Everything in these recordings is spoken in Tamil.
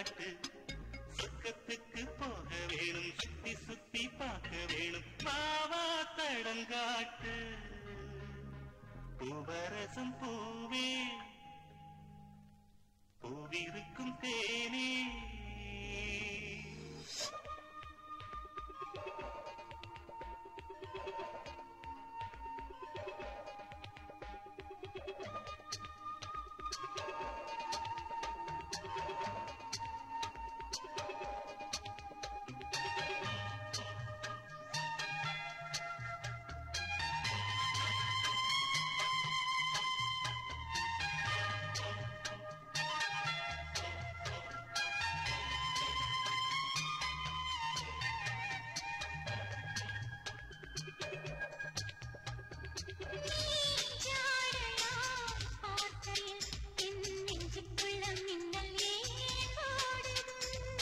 தடங்காட்டு சொர்க்கத்துக்கு போக வேணும் சுத்தி சுத்தி பார்க்க வேணும் பாவா தடங்காட்டு பூவரசம் பூவே பூவிருக்கும் தேனே நெஞ்சாடலாம் பார்க்கையில் என் நெஞ்சுக்குள்ள மின்னல் ஏன் ஓடுது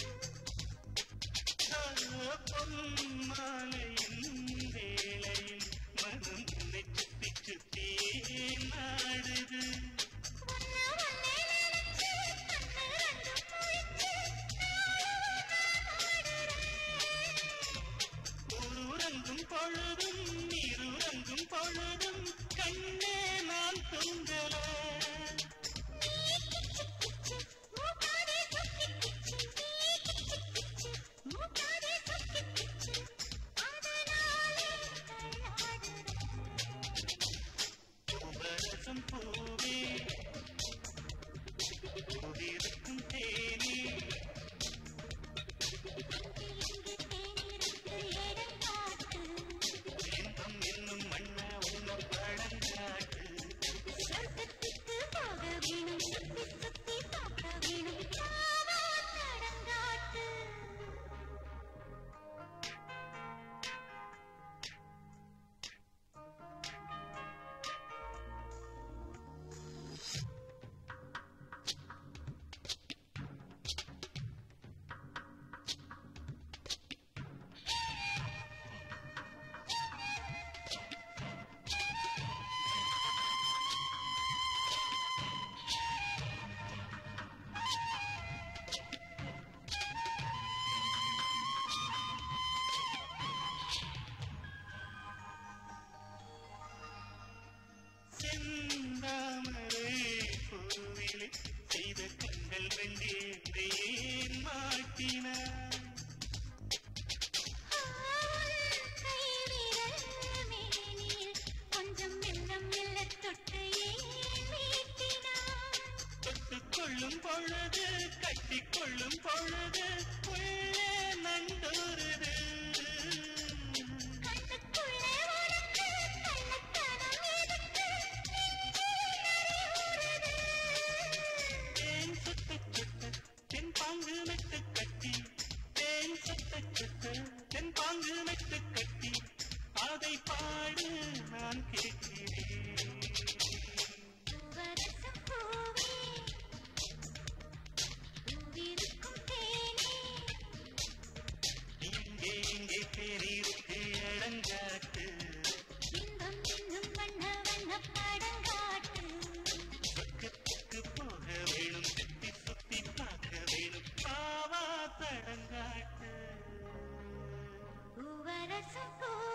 பொன்மாலையின் வேளையில் மனம் உன்னை சுத்தி சுத்தியே நாடுது உன்னை உன்னை நினைச்சு கண்ணு ரெண்டும் முழிச்சு ஊருறங்கும் பொழுதும் நீருறங்கும் பொழுதும் கண்ணே நான் தூங்கல மூக்காதே சொக்கி கிச்சு நீ கிச்சு கிச்சு மூக்காதே சொக்கி கிச்சு அதனாலே தள்ளாடுறேன் பூவரசம் பூவே பூவிருக்கும் தேனே அங்கே இங்கே தேனிருக்கு இடம் காட்டு இன்பம் என்னும் மண்ண உன்னை படங்காட்டு சொர்க்கத்துக்கு போக வேணும் சுத்தி சுத்தி பார்க்க வேணும் பாவா தடங்காட்டு செந்தாமரை பூவிலே செய்த கண்கள் வெண்டேன் மாட்டினார் கை விரல் மேனியில் கொஞ்சம் மெல்ல மெல்ல தொட்டு ஏன் மீட்டினான் தொட்டுக் கொள்ளும் பொழுது கட்டிக் கொள்ளும் பொழுது உள்ளே நண்டூருது கண்ணுக்குள்ளே உனக்கு கள்ளத்தனம் எதுக்கு தேன் சுத்த சுத்த தென் பாங்கு மெட்டு கட்டி தேன் சுத்த சுத்த தென் பாங்கு மெட்டு கட்டி அதை பாடு நான் கேட்கிறேன் பூவரசம் பூவே பூவிருக்கும் தேனே இங்கே இங்கே பேரிருக்கு இடங்காட்டு இன்பம் இன்னும் வண்ண வண்ண படங்காட்டு பக்கத்துக்கு போக வேணும் சுத்தி சுத்தி பார்க்க வேணும் பாவா தடங்காட்டு பூவரசம் பூவே